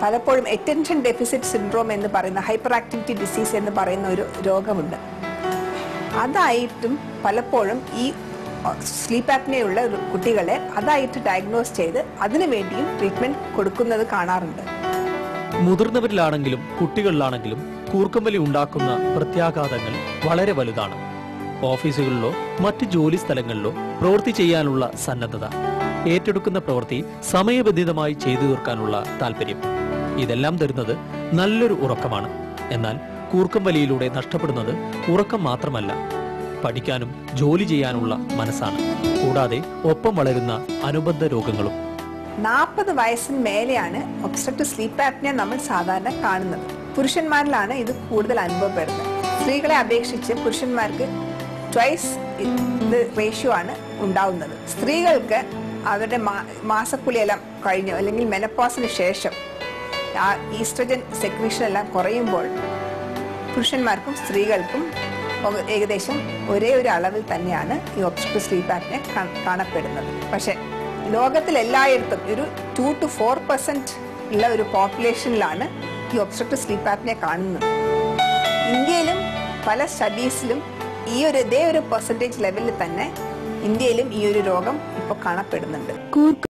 പലപ്പോഴും attention deficit syndrome എന്ന് പറയുന്ന ഹൈപ്പർ ആക്ടിവിറ്റി ഡിസീസ് എന്ന് പറയുന്ന ഒരു രോഗമുണ്ട് അതായിട്ടും പലപ്പോഴും ഈ സ്ലീപ്പ് ആപ്നയുള്ള കുട്ടികളെ അതായിട്ട് ഡയഗ്നോസ് ചെയ്ത് അതിനു വേണ്ടിയും ട്രീറ്റ്മെന്റ് കൊടുക്കുന്നത് കാണാറുണ്ട് മുതിർന്നവരിലാണെങ്കിലും കുട്ടികളിലാണെങ്കിലും കൂർക്കമ്പലി ഉണ്ടാക്കുന്ന പ്രത്യാഘാതങ്ങൾ വളരെ വലുതാണ് ഓഫീസുകളിലോ മറ്റ് ജോലി സ്ഥലങ്ങളിലോ പ്രവൃത്തി ചെയ്യാനുള്ള സന്നദ്ധത ഏറ്റെടുക്കുന്ന പ്രവൃത്തി സമയബന്ധിതമായി ചെയ്തു തീർക്കാനുള്ള താല്പര്യം ഇതെല്ലാം തരുന്നത് നല്ലൊരു ഉറക്കമാണ് എന്നാൽ കൂർക്കമ്പലിയിലൂടെ നഷ്ടപ്പെടുന്നത് ഉറക്കം മാത്രമല്ല പഠിക്കാനും ജോലി ചെയ്യാനുള്ള മനസ്സാണ് കൂടാതെ ഒപ്പം വളരുന്ന അനുബന്ധ രോഗങ്ങളും നാൽപ്പത് വയസ്സിന് മേലെയാണ് ഒബ്സ്ട്രക്റ്റീവ് സ്ലീപ്പ് ആപ്നിയ നമ്മൾ സാധാരണ കാണുന്നത് പുരുഷന്മാരിലാണ് ഇത് കൂടുതൽ അനുഭവപ്പെടുന്നത് സ്ത്രീകളെ അപേക്ഷിച്ച് പുരുഷന്മാർക്ക് ട്വൈസ് ഇത് റേഷ്യോ ആണ് ഉണ്ടാവുന്നത് സ്ത്രീകൾക്ക് അവരുടെ മാ- മാസക്കുളിയെല്ലാം കഴിഞ്ഞു അല്ലെങ്കിൽ മെനപ്പോസിന് ശേഷം ആ ഈസ്ട്രജൻ സെക്രീഷൻ എല്ലാം കുറയുമ്പോൾ പുരുഷന്മാർക്കും സ്ത്രീകൾക്കും ഒ- ഏകദേശം ഒരേ ഒരു അളവിൽ തന്നെയാണ് ഈ ഒബ്സ്ട്രക്റ്റീവ് സ്ലീപ്പ് ആപ്നെ കാണപ്പെടുന്നത് പക്ഷെ ലോകത്തിൽ എല്ലായിടത്തും ഒരു ടു ടു ഫോർ പെർസെന്റ് ഉള്ള ഒരു പോപ്പുലേഷനിലാണ് ഈ ഒബ്സ്ട്രക്റ്റീവ് സ്ലീപ്പ് ആപ്നെ കാണുന്നത് ഇന്ത്യയിലും പല സ്റ്റഡീസിലും ഈ ഒരു ഇതേ ഒരു പെർസെൻറ്റേജ് ലെവലിൽ തന്നെ ഇന്ത്യയിലും ഈ ഒരു രോഗം ഇപ്പോൾ കാണപ്പെടുന്നുണ്ട് കൂർക്ക